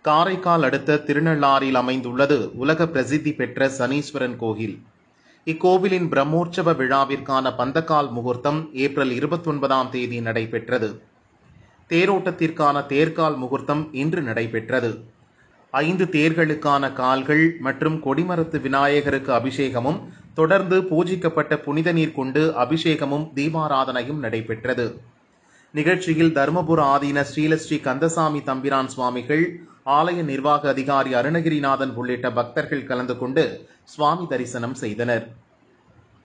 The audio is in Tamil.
காரைக்கால் அடுத்த திருநள்ளாறில் அமைந்துள்ளது உலக பிரசித்தி பெற்ற சனீஸ்வரன் கோயில் இக்கோவிலின் பிரம்மோற்சவ விழாவிற்கான பந்தக்கால் முகூர்த்தம் ஏப்ரல் இருபத்தொன்பதாம் தேதி நடைபெற்றது தேரோட்டத்திற்கான தேர்கால் முகூர்த்தம் இன்று நடைபெற்றது ஐந்து தேர்களுக்கான கால்கள் மற்றும் கொடிமரத்து விநாயகருக்கு அபிஷேகமும் தொடர்ந்து பூஜிக்கப்பட்ட புனித நீர் கொண்டு அபிஷேகமும் தீபாராதனையும் நடைபெற்றது நிகழ்ச்சியில் தருமபுர ஆதீன ஸ்ரீலஸ்ரீ கந்தசாமி தம்பிரான் சுவாமிகள் ஆலய நிர்வாக அதிகாரி அருணகிரிநாதன் உள்ளிட்ட பக்தர்கள் கலந்து கொண்டு சுவாமி தரிசனம் செய்தனர்